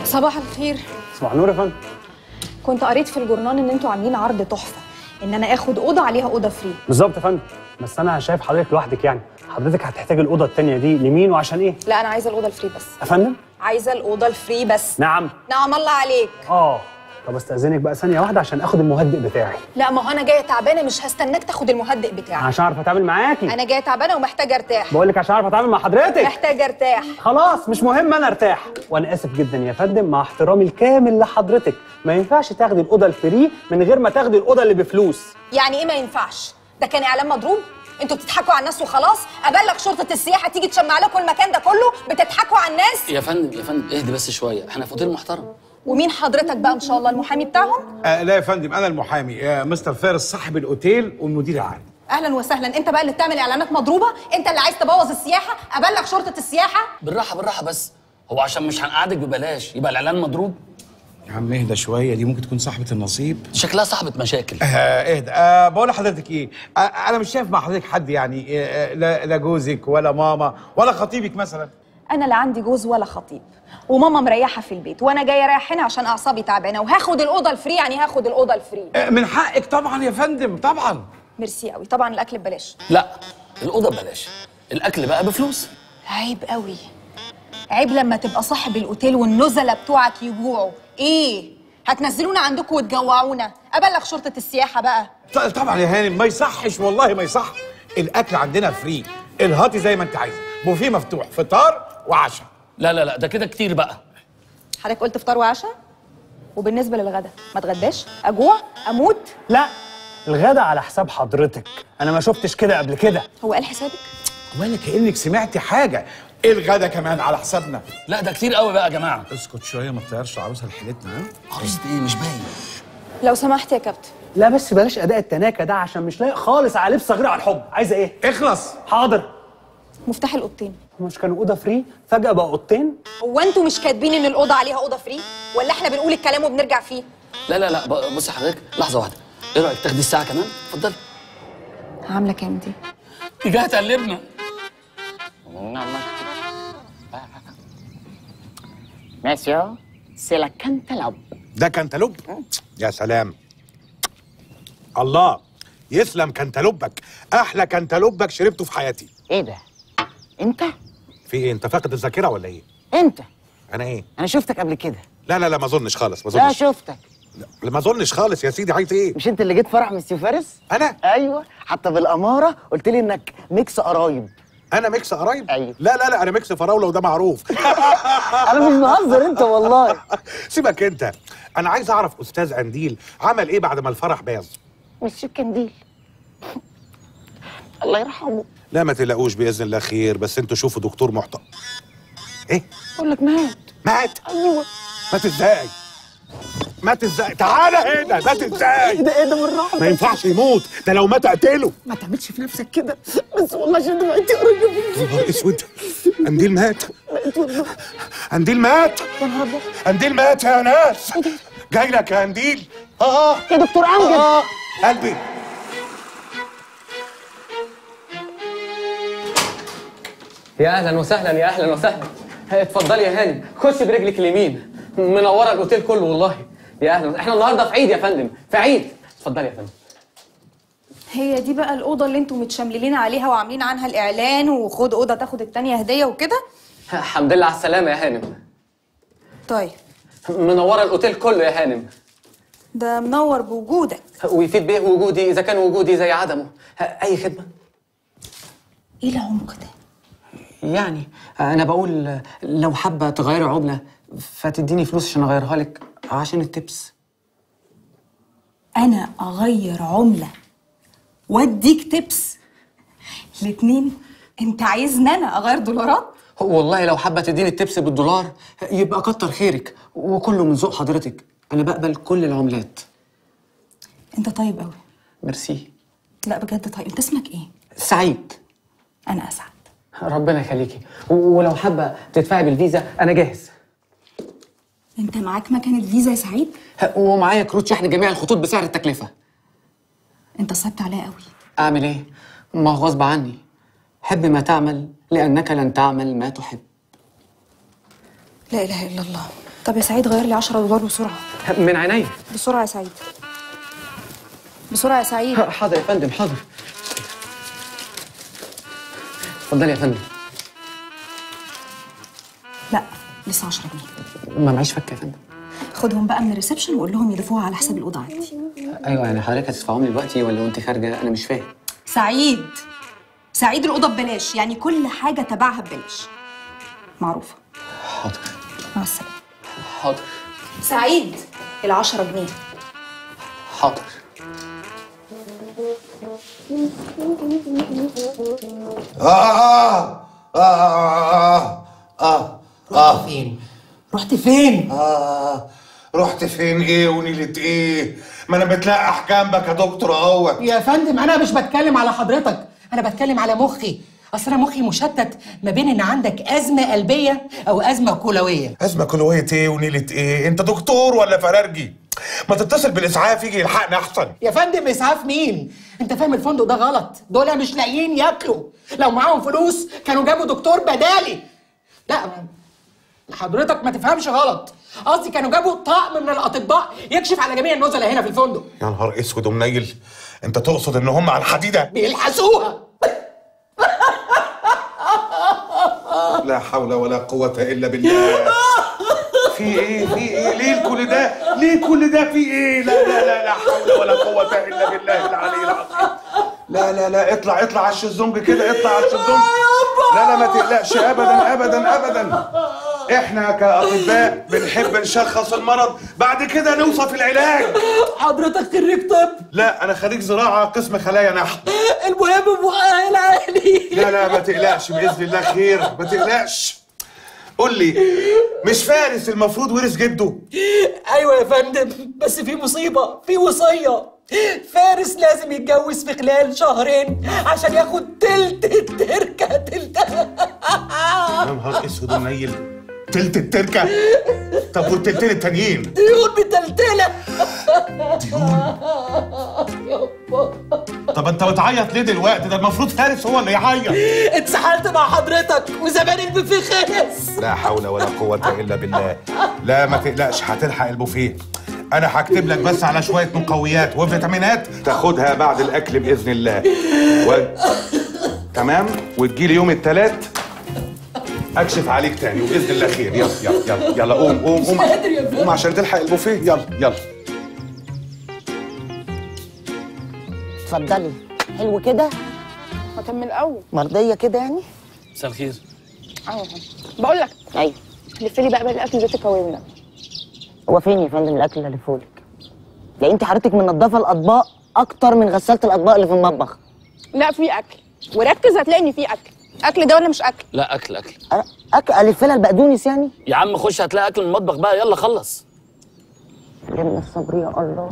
صباح الخير صباح النور يا فندم كنت قريت في الجورنال ان انتوا عاملين عرض تحفه ان انا اخد اوضه عليها اوضه فري بالظبط يا فندم بس انا شايف حضرتك لوحدك يعني حضرتك هتحتاج الاوضه التانية دي لمين وعشان ايه لا انا عايزه الاوضه الفري بس يا فندم عايزه الاوضه الفري بس نعم نعم الله عليك اه طب استاذنك بقى ثانيه واحده عشان اخد المهدئ بتاعي لا ما هو انا جايه تعبانه مش هستناك تاخد المهدئ بتاعك عشان اعرف اتعامل معاكي انا جايه تعبانه ومحتاجه ارتاح بقول لك عشان اعرف اتعامل مع حضرتك محتاجه ارتاح خلاص مش مهم انا ارتاح وانا اسف جدا يا فندم مع احترامي الكامل لحضرتك ما ينفعش تاخدي الاوضه الفري من غير ما تاخدي الاوضه اللي بفلوس يعني ايه ما ينفعش ده كان اعلان مضروب انتوا بتضحكوا على الناس وخلاص ابلغ شرطه السياحه تيجي تشمع لكم المكان ده كله بتضحكوا على الناس يا فندم يا فندم اهدي بس شويه احنا في اوتيل محترم ومين حضرتك بقى ان شاء الله المحامي بتاعهم آه لا يا فندم انا المحامي آه مستر فارس صاحب الاوتيل والمدير العام اهلا وسهلا انت بقى اللي بتعمل اعلانات مضروبه انت اللي عايز تبوظ السياحه ابلغ شرطه السياحه بالراحه بالراحه بس هو عشان مش هنقعدك ببلاش يبقى الاعلان مضروب يا عم اهدى شويه دي ممكن تكون صاحبه النصيب شكلها صاحبه مشاكل آه اهدى آه بقول لحضرتك ايه آه انا مش شايف مع حضرتك حد يعني آه لا, لا جوزك ولا ماما ولا خطيبك مثلا انا لا عندي جوز ولا خطيب وماما مريحه في البيت وانا جايه رايح هنا عشان اعصابي تعبانه وهاخد الاوضه الفري يعني هاخد الاوضه الفري آه من حقك طبعا يا فندم طبعا ميرسي قوي طبعا الاكل ببلاش لا الاوضه ببلاش الاكل بقى بفلوس عيب قوي عيب لما تبقى صاحب الاوتيل والنزله بتوعك يجوعوا ايه هتنزلونا عندكم وتجوعونا ابلغ شرطه السياحه بقى ط- طبعا يا هانم ما يصحش والله ما يصح الاكل عندنا فري الهاتي زي ما انت عايزه بوفيه مفتوح فطار وعشاء لا لا لا ده كده كتير بقى حضرتك قلت فطار وعشاء وبالنسبه للغدا ما اتغداش اجوع اموت لا الغدا على حساب حضرتك انا ما شفتش كده قبل كده هو قال حسابك ولا كانك سمعتي حاجه الغدا كمان على حسابنا لا ده كتير قوي بقى يا جماعه اسكت شويه ما تطيرش عروسها لحيلتنا ها عروسه ايه مش باين لو سمحت يا كابتن لا بس بلاش اداء التناكه ده عشان مش لايق خالص على لبس صغير على الحب عايزه ايه اخلص حاضر مفتاح الاوضتين مش كانوا اوضه فري فجاه بقى اوضتين هو انتوا مش كاتبين ان الاوضه عليها اوضه فري ولا احنا بنقول الكلام وبنرجع فيه لا لا لا ب- بصي حضرتك لحظه واحده ايه رايك تاخدي الساعه كمان اتفضلي عامله كام دي دي جايه تقلبنا Monsieur, c'est la cantaloupe. ده كنتالوب يا سلام الله يسلم كنتالوبك احلى كنتالوبك شربته في حياتي ايه ده؟ انت؟ في ايه انت فاقد الذاكره ولا ايه انت انا ايه انا شفتك قبل كده لا لا لا ما اظنش خالص ما لا اظنش شفتك لا ما اظنش خالص يا سيدي عايز ايه مش انت اللي جيت فرح مستر فارس؟ انا ايوه حتى بالاماره قلت لي انك ميكس قرايب انا ميكس قرايب أيوة. لا لا لا انا ميكس فراوله وده معروف انا مش بهزر انت والله سيبك انت انا عايز اعرف استاذ قنديل عمل ايه بعد ما الفرح باظ مش كنديل الله يرحمه لا ما تقلقوش باذن الله خير بس انتوا شوفوا دكتور محترم ايه بقول لك مات مات ايوه مات ازاي مات ازاي تعالى هنا مات ازاي ايه ده ايه ده بالراحه ما ينفعش يموت ده لو مات اقتله ما تعملش في نفسك كده بس والله عشان دمعتي قريبه يا نهار اسود قنديل مات قنديل مات يا نهار أبيض. قنديل مات يا ناس جاي لك يا قنديل اه يا دكتور امجد اه قلبي يا اهلا وسهلا يا اهلا وسهلا اتفضلي يا هاني خش برجلك اليمين منوره الاوتيل كله والله يا اهلا احنا النهارده في عيد يا فندم في عيد اتفضلي يا فندم هي دي بقى الاوضه اللي انتوا متشملين عليها وعاملين عنها الاعلان وخد اوضه تاخد التانية هديه وكده الحمد لله على السلامه يا هانم طيب منوره الاوتيل كله يا هانم ده منور بوجودك ويفيد بيه وجودي اذا كان وجودي زي عدمه اي خدمه ايه العمق ده يعني انا بقول لو حابه تغيري عمله فتديني فلوس عشان اغيرها لك عشان التبس انا اغير عمله واديك تبس الاتنين انت عايزني انا اغير دولارات والله لو حابه تديني التبس بالدولار يبقى كتر خيرك وكله من ذوق حضرتك انا بقبل كل العملات انت طيب قوي ميرسي لا بجد طيب انت اسمك ايه سعيد انا اسعد ربنا يخليكي و- ولو حابه تدفعي بالفيزا انا جاهز انت معاك مكنه فيزا يا سعيد ومعايا كروت شحن جميع الخطوط بسعر التكلفه انت صعبت عليا قوي اعمل ايه ما هو غصب عني حب ما تعمل لانك لن تعمل ما تحب لا اله الا الله طب يا سعيد غير لي 10 دولار بسرعه من عينيا بسرعه يا سعيد بسرعه يا سعيد حاضر يا فندم حاضر اتفضلي يا فندم لا لسه 10 جنيه ما معيش فكه يا فندم خدهم بقى من الريسبشن وقول لهم يضيفوها على حساب الاوضه عندي ايوه يعني حضرتك هتدفعهم لي دلوقتي ولا وانت خارجه انا مش فاهم سعيد سعيد الاوضه ببلاش يعني كل حاجه تبعها ببلاش معروفه حاضر مع السلامه حاضر سعيد العشرة جنيه حاضر آه آه آه آه آه فين؟ رحت فين؟ آه رحت فين إيه ونيلة إيه؟ ما أنا بتلاقى أحكامك يا دكتور أهوت يا فندم انا مش بتكلم على حضرتك انا بتكلم على مخي اصل انا مخي مشتت ما بين ان عندك ازمه قلبيه او ازمه كلويه أزمة كلوية إيه ونيلة إيه؟ أنت دكتور ولا فرارجي؟ ما تتصل بالإسعاف يجي يلحقنا أحسن يا فندم اسعاف مين انت فاهم الفندق ده غلط دول مش لاقيين ياكلوا لو معاهم فلوس كانوا جابوا دكتور بدالي لا حضرتك ما تفهمش غلط قصدي كانوا جابوا طقم من الاطباء يكشف على جميع النزلاء هنا في الفندق يا نهار اسود ومنيل انت تقصد ان هم على الحديده بيلحسوها لا حول ولا قوه الا بالله في ايه في ايه ليه كل ده ليه كل ده في ايه لا لا لا لا حول ولا قوه الا بالله العلي العظيم لا لا لا اطلع اطلع على الشезлونج كده اطلع على الشезлونج لا لا ما تقلقش ابدا ابدا ابدا احنا كاطباء بنحب نشخص المرض بعد كده نوصف العلاج حضرتك خريج طب لا انا خريج زراعه قسم خلايا نحت المهم بقى العالي لا لا ما تقلقش باذن الله خير ما تقلقش قول لي مش فارس المفروض ورث جده ايوه يا فندم بس في مصيبه في وصيه فارس لازم يتجوز في خلال شهرين عشان ياخد تلت التركه تلتها يا نهار اسود ومنيل تلت التركه طب والتلتين التانيين ديون بتلتله طب انت بتعيط ليه دلوقتي ده المفروض فارس هو اللي يعيط اتسحلت مع حضرتك وزمان البوفيه خلص لا حول ولا قوه الا بالله لا ما تقلقش هتلحق البوفيه انا هكتب لك بس على شويه مقويات وفيتامينات تاخدها بعد الاكل باذن الله و... تمام وتجيلي يوم الثلاث اكشف عليك تاني وباذن الله خير يلا يلا يلا يلا قوم قوم قوم قادر يا فندم. قوم عشان تلحق البوفيه يلا يلا اتفضلي حلو كده ما كان من الاول مرضيه كده يعني مساء الخير اهو بقول لك ايوه لف لي بقى باقي الاكل ده تكومنا هو فين يا فندم الاكل اللي فولك ده انت حضرتك منضفه الاطباق اكتر من غساله الاطباق اللي في المطبخ لا في اكل وركز هتلاقي ان في اكل اكل ده ولا مش اكل لا اكل اكل أ- أك... الف لها البقدونس يعني يا عم خش هتلاقي اكل من المطبخ بقى يلا خلص جبنا الصبر يا الله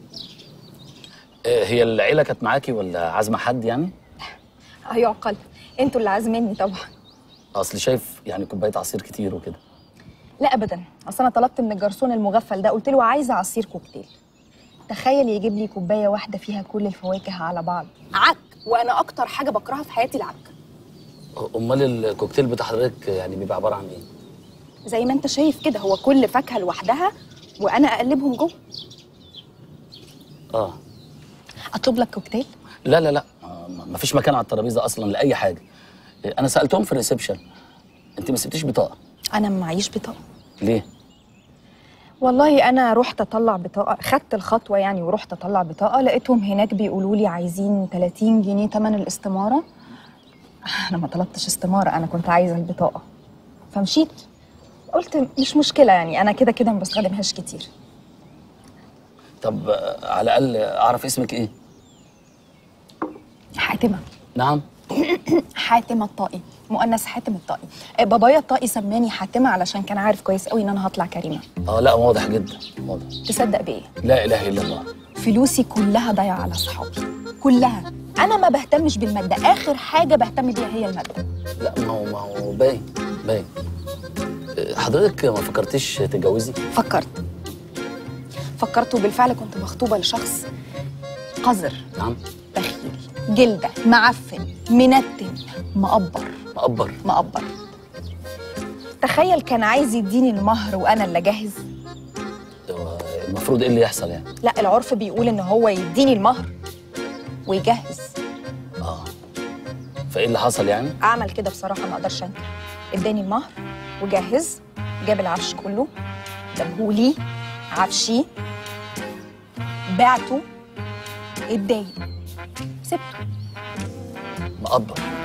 آه، هي العيله كانت معاكي ولا عازمه حد يعني اه يعقل انتوا اللي عازميني طبعا اصل شايف يعني كوبايه عصير كتير وكده لا ابدا اصل انا طلبت من الجرسون المغفل ده قلت له عايزه عصير كوكتيل تخيل يجيب لي كوبايه واحده فيها كل الفواكه على بعض عك وانا اكتر حاجه بكرهها في حياتي العك امال الكوكتيل بتاع حضرتك يعني بيبقى عباره عن ايه زي ما انت شايف كده هو كل فاكهه لوحدها وانا اقلبهم جوه اه اطلب لك كوكتيل لا لا لا آه، ما فيش مكان على الترابيزه اصلا لاي حاجه آه، انا سالتهم في الريسبشن انت ما سبتيش بطاقه انا معيش بطاقه ليه والله انا رحت اطلع بطاقه خدت الخطوه يعني ورحت اطلع بطاقه لقيتهم هناك بيقولوا لي عايزين 30 جنيه تمن الاستماره انا ما طلبتش استماره انا كنت عايزه البطاقه فمشيت قلت مش مشكله يعني انا كده كده ما بستخدمهاش كتير طب آه، على الاقل اعرف اسمك ايه حاتمه نعم حاتمه الطائي مؤنث حاتم الطائي آه، بابايا الطائي سماني حاتمه علشان كان عارف كويس قوي ان انا هطلع كريمه اه لا واضح جدا واضح تصدق بايه لا اله الا الله فلوسي كلها ضايعه على اصحابي كلها انا ما بهتمش بالماده اخر حاجه بهتم بيها هي الماده لا ما هو ما هو باين باين آه، حضرتك ما فكرتيش تتجوزي فكرت فكرت وبالفعل كنت مخطوبه لشخص قذر نعم بخيل جلده معفن منتن مقبر مقبر مقبر تخيل كان عايز يديني المهر وانا اللي اجهز هو المفروض ايه اللي يحصل يعني لا العرف بيقول ان هو يديني المهر ويجهز اه فايه اللي حصل يعني اعمل كده بصراحه ما اقدرش انكر اداني المهر وجهز جاب العفش كله جابهولي عفشي بعته اتضايق سبته مقدر